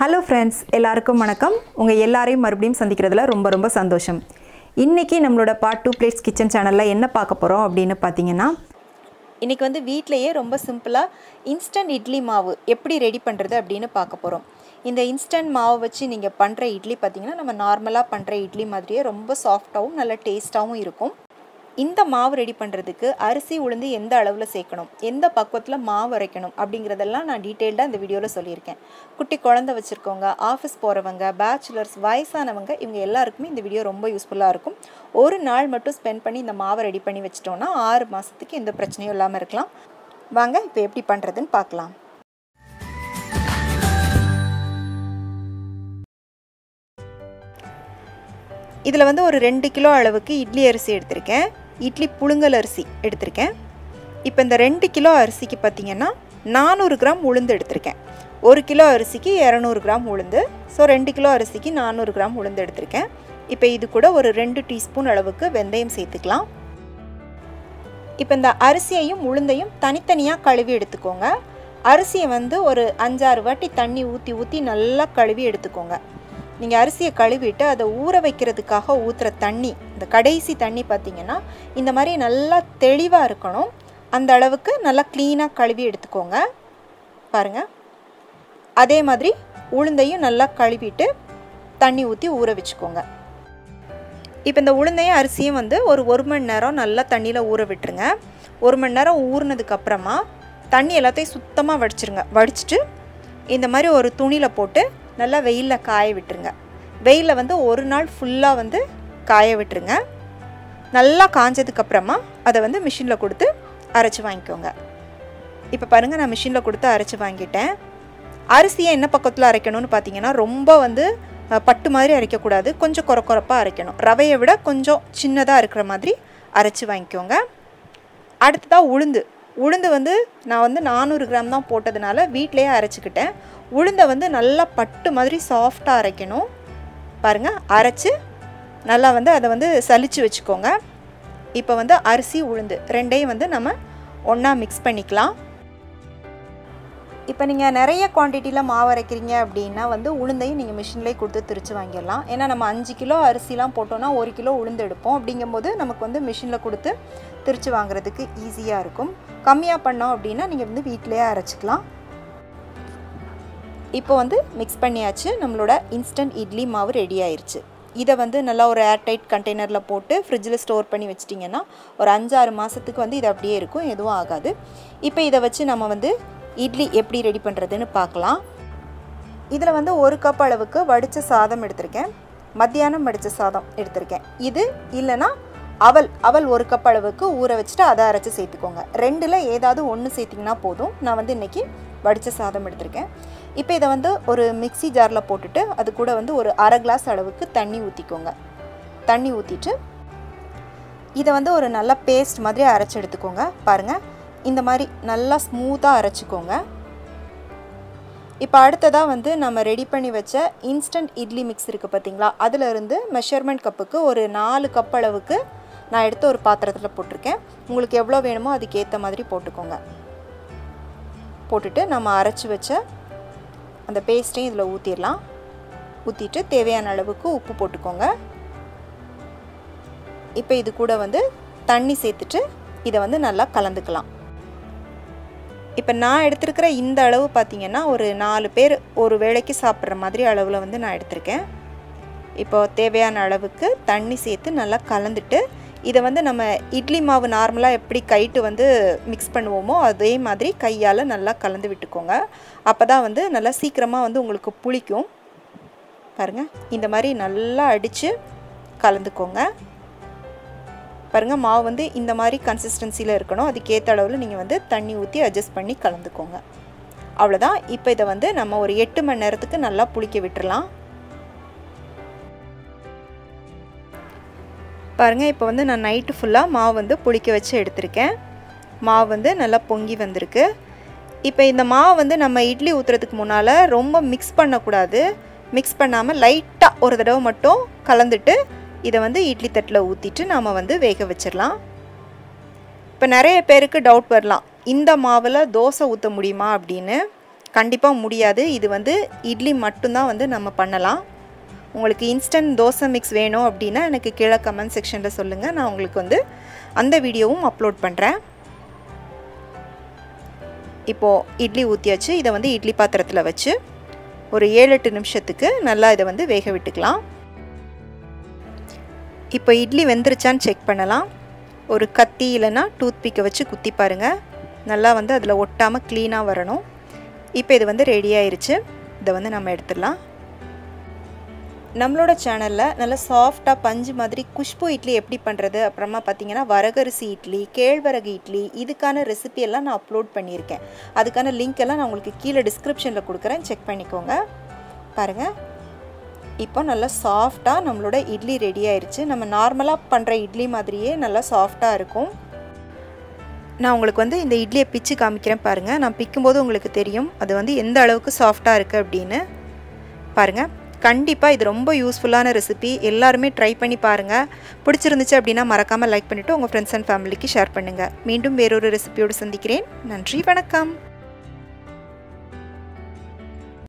hello friends எல்லாருக்கும் வணக்கம் உங்கள் எல்லாரையும் மறுபடியும் சந்திக்கிறதுல ரொம்ப ரொம்ப சந்தோஷம் இன்றைக்கி நம்மளோட பார்ட் டூ பிளேட்ஸ் கிச்சன் சேனலில் என்ன பார்க்க போகிறோம் அப்படின்னு பார்த்தீங்கன்னா இன்றைக்கி வந்து வீட்டிலையே ரொம்ப சிம்பிளாக இன்ஸ்டன்ட் இட்லி மாவு எப்படி ரெடி பண்ணுறது அப்படின்னு பார்க்க போகிறோம் இந்த இன்ஸ்டன்ட் மாவு வச்சு நீங்கள் பண்ணுற இட்லி பார்த்தீங்கன்னா நம்ம நார்மலாக பண்ணுற இட்லி மாதிரியே ரொம்ப சாஃப்டாகவும் நல்ல டேஸ்ட்டாகவும் இருக்கும் இந்த மாவு ரெடி பண்ணுறதுக்கு அரிசி உளுந்து எந்த அளவில் சேர்க்கணும் எந்த பக்குவத்தில் மாவு அரைக்கணும் அப்படிங்கிறதெல்லாம் நான் டீட்டெயில்டாக இந்த வீடியோவில் சொல்லியிருக்கேன் குட்டி குழந்தை வச்சுருக்கவங்க ஆஃபீஸ் போகிறவங்க பேச்சுலர்ஸ் வயசானவங்க இவங்க எல்லாருக்குமே இந்த வீடியோ ரொம்ப யூஸ்ஃபுல்லாக இருக்கும் ஒரு நாள் மட்டும் ஸ்பெண்ட் பண்ணி இந்த மாவை ரெடி பண்ணி வச்சிட்டோன்னா ஆறு மாதத்துக்கு எந்த பிரச்சனையும் இல்லாமல் இருக்கலாம் வாங்க இப்போ எப்படி பண்ணுறதுன்னு பார்க்கலாம் இதில் வந்து ஒரு ரெண்டு கிலோ அளவுக்கு இட்லி அரிசி எடுத்திருக்கேன் இட்லி புழுங்கல் அரிசி எடுத்திருக்கேன் இப்போ இந்த ரெண்டு கிலோ அரிசிக்கு பார்த்தீங்கன்னா நானூறு கிராம் உளுந்து எடுத்திருக்கேன் ஒரு கிலோ அரிசிக்கு இரநூறு கிராம் உளுந்து ஸோ ரெண்டு கிலோ அரிசிக்கு நானூறு கிராம் உளுந்து எடுத்திருக்கேன் இப்போ இது கூட ஒரு ரெண்டு டீஸ்பூன் அளவுக்கு வெந்தயம் சேர்த்துக்கலாம் இப்போ இந்த அரிசியையும் உளுந்தையும் தனித்தனியாக கழுவி எடுத்துக்கோங்க அரிசியை வந்து ஒரு அஞ்சாறு வாட்டி தண்ணி ஊற்றி ஊற்றி நல்லா கழுவி எடுத்துக்கோங்க நீங்கள் அரிசியை கழுவிட்டு அதை ஊற வைக்கிறதுக்காக ஊற்றுற தண்ணி இந்த கடைசி தண்ணி பார்த்திங்கன்னா இந்த மாதிரி நல்லா தெளிவாக இருக்கணும் அந்த அளவுக்கு நல்லா க்ளீனாக கழுவி எடுத்துக்கோங்க பாருங்கள் அதே மாதிரி உளுந்தையும் நல்லா கழுவிட்டு தண்ணி ஊற்றி ஊற வச்சுக்கோங்க இப்போ இந்த உளுந்தையும் அரிசியும் வந்து ஒரு ஒரு மணி நேரம் நல்லா தண்ணியில் ஊற விட்டுருங்க ஒரு மணி நேரம் ஊறினதுக்கப்புறமா தண்ணி எல்லாத்தையும் சுத்தமாக வடிச்சிருங்க வடிச்சிட்டு இந்த மாதிரி ஒரு துணியில் போட்டு நல்லா வெயிலில் காய விட்டுருங்க வெயிலில் வந்து ஒரு நாள் ஃபுல்லாக வந்து காய விட்டுருங்க நல்லா காஞ்சதுக்கப்புறமா அதை வந்து மிஷினில் கொடுத்து அரைச்சி வாங்கிக்கோங்க இப்போ பாருங்கள் நான் மிஷினில் கொடுத்து அரைச்சி வாங்கிட்டேன் அரிசியை என்ன பக்கத்தில் அரைக்கணும்னு பார்த்தீங்கன்னா ரொம்ப வந்து பட்டு மாதிரி அரைக்கக்கூடாது கொஞ்சம் குறை குறைப்பாக அரைக்கணும் ரவையை விட கொஞ்சம் சின்னதாக இருக்கிற மாதிரி அரைச்சி வாங்கிக்கோங்க அடுத்ததாக உளுந்து உளுந்து வந்து நான் வந்து நானூறு கிராம் தான் போட்டதுனால வீட்டிலையே அரைச்சிக்கிட்டேன் உளுந்தை வந்து நல்லா பட்டு மாதிரி சாஃப்டாக அரைக்கணும் பாருங்கள் அரைச்சி நல்லா வந்து அதை வந்து சலித்து வச்சுக்கோங்க இப்போ வந்து அரிசி உளுந்து ரெண்டையும் வந்து நம்ம ஒன்றா மிக்ஸ் பண்ணிக்கலாம் இப்போ நீங்கள் நிறைய குவான்டிட்டியில் மாவு அரைக்கிறீங்க அப்படின்னா வந்து உளுந்தையும் நீங்கள் மிஷின்லேயே கொடுத்து திரிச்சு வாங்கிடலாம் ஏன்னா நம்ம அஞ்சு கிலோ அரிசிலாம் போட்டோன்னா ஒரு கிலோ உளுந்து எடுப்போம் அப்படிங்கும்போது நமக்கு வந்து மிஷினில் கொடுத்து திரிச்சு வாங்குறதுக்கு ஈஸியாக இருக்கும் கம்மியாக பண்ணோம் அப்படின்னா நீங்கள் வந்து வீட்டிலேயே அரைச்சிக்கலாம் இப்போ வந்து மிக்ஸ் பண்ணியாச்சு நம்மளோட இன்ஸ்டன்ட் இட்லி மாவு ரெடி ஆயிடுச்சு இதை வந்து நல்லா ஒரு ஏர்டைட் கண்டெய்னரில் போட்டு ஃப்ரிட்ஜில் ஸ்டோர் பண்ணி வச்சிட்டிங்கன்னா ஒரு அஞ்சாறு மாதத்துக்கு வந்து இது அப்படியே இருக்கும் எதுவும் ஆகாது இப்போ இதை வச்சு நம்ம வந்து இட்லி எப்படி ரெடி பண்ணுறதுன்னு பார்க்கலாம் இதில் வந்து ஒரு கப் அளவுக்கு வடித்த சாதம் எடுத்திருக்கேன் மத்தியானம் வடித்த சாதம் எடுத்திருக்கேன் இது இல்லைன்னா அவல் அவல் ஒரு கப் அளவுக்கு ஊற வச்சுட்டு அதை அரைச்சி சேர்த்துக்கோங்க ரெண்டில் ஏதாவது ஒன்று சேர்த்திங்கன்னா போதும் நான் வந்து இன்றைக்கி வடித்த சாதம் எடுத்திருக்கேன் இப்போ இதை வந்து ஒரு மிக்சி ஜாரில் போட்டுட்டு அது கூட வந்து ஒரு அரை கிளாஸ் அளவுக்கு தண்ணி ஊற்றிக்கோங்க தண்ணி ஊற்றிட்டு இதை வந்து ஒரு நல்ல பேஸ்ட் மாதிரி அரைச்சி எடுத்துக்கோங்க பாருங்கள் இந்த மாதிரி நல்லா ஸ்மூத்தாக அரைச்சிக்கோங்க இப்போ அடுத்ததாக வந்து நம்ம ரெடி பண்ணி வச்ச இன்ஸ்டன்ட் இட்லி மிக்ஸ் இருக்குது பார்த்தீங்களா அதிலிருந்து மெஷர்மெண்ட் கப்புக்கு ஒரு நாலு கப் அளவுக்கு நான் எடுத்து ஒரு பாத்திரத்தில் போட்டிருக்கேன் உங்களுக்கு எவ்வளோ வேணுமோ அதுக்கு ஏற்ற மாதிரி போட்டுக்கோங்க போட்டுட்டு நம்ம அரைச்சி வச்ச அந்த பேஸ்ட்டையும் இதில் ஊற்றிடலாம் ஊற்றிட்டு தேவையான அளவுக்கு உப்பு போட்டுக்கோங்க இப்போ இது கூட வந்து தண்ணி சேர்த்துட்டு இதை வந்து நல்லா கலந்துக்கலாம் இப்போ நான் எடுத்திருக்கிற இந்த அளவு பார்த்திங்கன்னா ஒரு நாலு பேர் ஒரு வேளைக்கு சாப்பிட்ற மாதிரி அளவில் வந்து நான் எடுத்திருக்கேன் இப்போ தேவையான அளவுக்கு தண்ணி சேர்த்து நல்லா கலந்துட்டு இதை வந்து நம்ம இட்லி மாவு நார்மலாக எப்படி கைட்டு வந்து மிக்ஸ் பண்ணுவோமோ அதே மாதிரி கையால் நல்லா கலந்து விட்டுக்கோங்க அப்போ தான் வந்து நல்லா சீக்கிரமாக வந்து உங்களுக்கு புளிக்கும் பாருங்கள் இந்த மாதிரி நல்லா அடித்து கலந்துக்கோங்க பாருங்கள் மாவு வந்து இந்த மாதிரி கன்சிஸ்டன்சியில் இருக்கணும் அதுக்கேற்ற அளவில் நீங்கள் வந்து தண்ணி ஊற்றி அட்ஜஸ்ட் பண்ணி கலந்துக்கோங்க அவ்வளோதான் இப்போ இதை வந்து நம்ம ஒரு எட்டு மணி நேரத்துக்கு நல்லா புளிக்க விட்டுறலாம் பாருங்கள் இப்போ வந்து நான் நைட்டு ஃபுல்லாக மாவு வந்து புளிக்க வச்சு எடுத்திருக்கேன் மாவு வந்து நல்லா பொங்கி வந்திருக்கு இப்போ இந்த மாவு வந்து நம்ம இட்லி ஊற்றுறதுக்கு முன்னால் ரொம்ப மிக்ஸ் பண்ணக்கூடாது மிக்ஸ் பண்ணாமல் லைட்டாக ஒரு தடவை மட்டும் கலந்துட்டு இதை வந்து இட்லி தட்டில் ஊற்றிட்டு நாம் வந்து வேக வச்சிடலாம் இப்போ நிறைய பேருக்கு டவுட் வரலாம் இந்த மாவில் தோசை ஊற்ற முடியுமா அப்படின்னு கண்டிப்பாக முடியாது இது வந்து இட்லி மட்டும்தான் வந்து நம்ம பண்ணலாம் உங்களுக்கு இன்ஸ்டன்ட் தோசை மிக்ஸ் வேணும் அப்படின்னா எனக்கு கீழே கமெண்ட் செக்ஷனில் சொல்லுங்கள் நான் உங்களுக்கு வந்து அந்த வீடியோவும் அப்லோட் பண்ணுறேன் இப்போது இட்லி ஊற்றியாச்சு இதை வந்து இட்லி பாத்திரத்தில் வச்சு ஒரு ஏழு எட்டு நிமிஷத்துக்கு நல்லா இதை வந்து வேக விட்டுக்கலாம் இப்போ இட்லி வெந்துருச்சான்னு செக் பண்ணலாம் ஒரு கத்தி இல்லைன்னா டூத்பிக்கை வச்சு குத்தி பாருங்கள் நல்லா வந்து அதில் ஒட்டாமல் க்ளீனாக வரணும் இப்போ இது வந்து ரெடி ஆயிருச்சு இதை வந்து நம்ம எடுத்துடலாம் நம்மளோட சேனலில் நல்லா சாஃப்டாக பஞ்சு மாதிரி குஷ்பு இட்லி எப்படி பண்ணுறது அப்புறமா பார்த்தீங்கன்னா வரகரிசி இட்லி கேழ்வரகு இட்லி இதுக்கான ரெசிபி எல்லாம் நான் அப்லோட் பண்ணியிருக்கேன் அதுக்கான லிங்க் எல்லாம் நான் உங்களுக்கு கீழே டிஸ்கிரிப்ஷனில் கொடுக்குறேன் செக் பண்ணிக்கோங்க பாருங்கள் இப்போ நல்லா சாஃப்டாக நம்மளோட இட்லி ரெடி ஆயிடுச்சு நம்ம நார்மலாக பண்ணுற இட்லி மாதிரியே நல்லா சாஃப்டாக இருக்கும் நான் உங்களுக்கு வந்து இந்த இட்லியை பிச்சு காமிக்கிறேன் பாருங்கள் நான் பிக்கும்போது உங்களுக்கு தெரியும் அது வந்து எந்த அளவுக்கு சாஃப்டாக இருக்குது அப்படின்னு பாருங்கள் கண்டிப்பாக இது ரொம்ப யூஸ்ஃபுல்லான ரெசிபி எல்லாருமே ட்ரை பண்ணி பாருங்கள் பிடிச்சிருந்துச்சு அப்படின்னா மறக்காமல் லைக் பண்ணிவிட்டு உங்கள் ஃப்ரெண்ட்ஸ் அண்ட் ஃபேமிலிக்கு ஷேர் பண்ணுங்கள் மீண்டும் வேறொரு ரெசிபியோடு சந்திக்கிறேன் நன்றி வணக்கம்